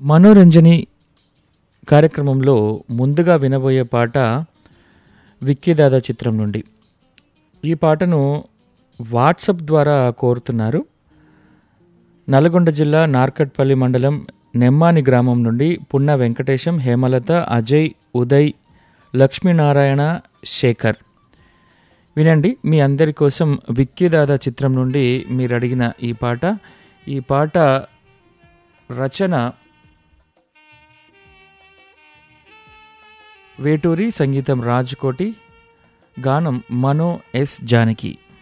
మనోరంజని కార్యక్రమంలో ముందుగా వినబోయే పాట విక్కీదాదా చిత్రం నుండి ఈ పాటను వాట్సప్ ద్వారా కోరుతున్నారు నల్గొండ జిల్లా నార్కట్పల్లి మండలం నెమ్మాని గ్రామం నుండి పున్న వెంకటేశం హేమలత అజయ్ ఉదయ్ లక్ష్మీనారాయణ శేఖర్ వినండి మీ అందరి కోసం విక్కీదాదా చిత్రం నుండి మీరు అడిగిన ఈ పాట ఈ పాట రచన వేటూరి సంగీతం రాజ్కోటి గానం మనో ఎస్ జానకి